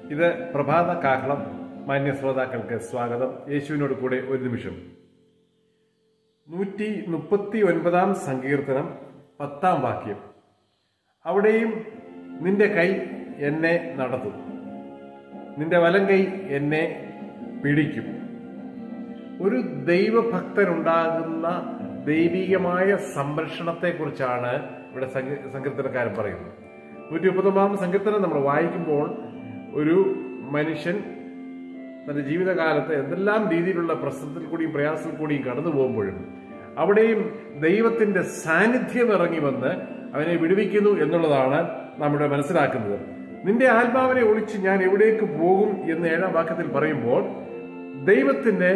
ഇത് പ്രഭാത കാഹളം മാന്യ ശ്രോതാക്കൾക്ക് സ്വാഗതം യേശുവിനോട് കൂടെ ഒരു നിമിഷം നൂറ്റി മുപ്പത്തി ഒൻപതാം സങ്കീർത്തനം പത്താം വാക്യം അവിടെയും നിന്റെ കൈ എന്നെ നടത്തും നിന്റെ വലം കൈ എന്നെ പിടിക്കും ഒരു ദൈവഭക്തനുണ്ടാകുന്ന ദൈവികമായ സംരക്ഷണത്തെക്കുറിച്ചാണ് ഇവിടെ സങ്കീ- സങ്കീർത്തനക്കാരൻ പറയുന്നത് നൂറ്റി മുപ്പത്തൊമ്പതാം സങ്കീർത്തനം നമ്മൾ വായിക്കുമ്പോൾ ഒരു മനുഷ്യൻ തന്റെ ജീവിതകാലത്ത് എന്തെല്ലാം രീതിയിലുള്ള പ്രശ്നത്തിൽ കൂടിയും പ്രയാസത്തിൽ കൂടിയും കടന്നു പോകുമ്പോഴും അവിടെയും ദൈവത്തിന്റെ സാന്നിധ്യം ഇറങ്ങി വന്ന് അവനെ വിടുവിക്കുന്നു എന്നുള്ളതാണ് നമ്മുടെ മനസ്സിലാക്കുന്നത് നിന്റെ ആത്മാവിനെ ഒളിച്ച് ഞാൻ എവിടേക്ക് പോകും എന്ന് ഏഴാം വാക്യത്തിൽ പറയുമ്പോൾ ദൈവത്തിന്റെ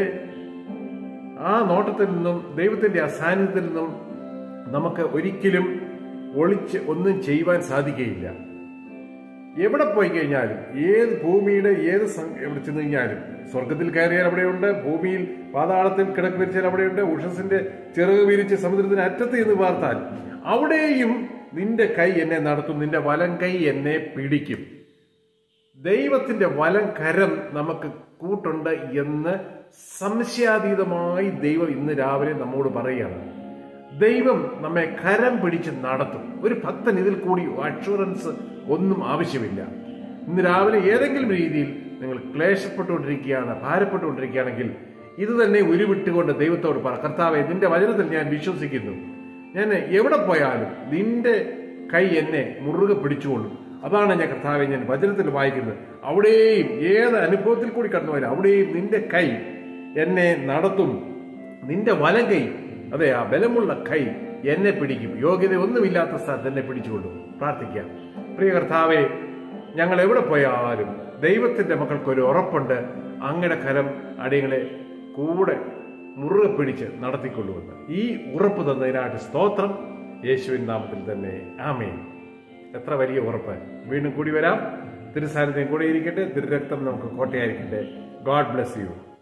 ആ നോട്ടത്തിൽ നിന്നും ദൈവത്തിന്റെ ആ സാന്നിധ്യത്തിൽ നിന്നും നമുക്ക് ഒരിക്കലും ഒളിച്ച് ഒന്നും ചെയ്യുവാൻ സാധിക്കുകയില്ല എവിടെ പോയി കഴിഞ്ഞാലും ഏത് ഭൂമിയുടെ ഏത് സം- എവിടെ ചെന്ന് കഴിഞ്ഞാലും സ്വർഗത്തിൽ കയറിയാൽ അവിടെയുണ്ട് ഭൂമിയിൽ പാതാളത്തിൽ കിടക്ക് വിരിച്ചാൽ അവിടെയുണ്ട് ഉഷസിന്റെ ചിറക് വിരിച്ച് സമുദ്രത്തിന് അറ്റത്ത് എന്ന് പാർത്താൽ അവിടെയും നിന്റെ കൈ എന്നെ നടത്തും നിന്റെ വലം കൈ എന്നെ പിടിക്കും ദൈവത്തിന്റെ വലം കരം നമുക്ക് കൂട്ടുണ്ട് എന്ന് സംശയാതീതമായി ദൈവം ഇന്ന് രാവിലെ നമ്മോട് പറയുകയാണ് ദൈവം നമ്മെ കരം പിടിച്ച് നടത്തും ഒരു ഭക്തൻ ഇതിൽ കൂടി അഷുറൻസ് ഒന്നും ആവശ്യമില്ല ഇന്ന് രാവിലെ ഏതെങ്കിലും രീതിയിൽ നിങ്ങൾ ക്ലേശപ്പെട്ടുകൊണ്ടിരിക്കുകയാണ് ഭാരപ്പെട്ടുകൊണ്ടിരിക്കുകയാണെങ്കിൽ ഇത് തന്നെ ഉരുവിട്ടുകൊണ്ട് ദൈവത്തോട് പറ കർത്താവെ നിന്റെ വചനത്തിൽ ഞാൻ വിശ്വസിക്കുന്നു ഞാൻ എവിടെ പോയാലും നിന്റെ കൈ എന്നെ മുറുകെ പിടിച്ചുകൊള്ളും അതാണ് ഞാൻ കർത്താവെ ഞാൻ വചനത്തിൽ വായിക്കുന്നത് അവിടെയും ഏത് അനുഭവത്തിൽ കൂടി കടന്നു പോയാലും അവിടെയും നിന്റെ കൈ എന്നെ നടത്തും നിന്റെ വലം കൈ അതെ ആ ബലമുള്ള കൈ എന്നെ പിടിക്കും യോഗ്യത ഒന്നുമില്ലാത്ത സ്ഥലത്ത് എന്നെ പിടിച്ചുകൊള്ളും പ്രാർത്ഥിക്കാം പ്രിയ കർത്താവെ ഞങ്ങൾ എവിടെ പോയാലും ദൈവത്തിന്റെ മക്കൾക്ക് ഒരു ഉറപ്പുണ്ട് അങ്ങയുടെ കരം അടിയങ്ങളെ കൂടെ മുറുകെ പിടിച്ച് നടത്തിക്കൊള്ളുമെന്ന് ഈ ഉറപ്പ് തന്നതിനായിട്ട് സ്തോത്രം യേശുവിൻ നാമത്തിൽ തന്നെ ആമേൻ എത്ര വലിയ ഉറപ്പ് വീണ്ടും കൂടി വരാം തിരുസാന്നിധ്യം കൂടെ ഇരിക്കട്ടെ തിരുരക്തം നമുക്ക് കോട്ടയായിരിക്കട്ടെ ഗോഡ് ബ്ലെസ് യു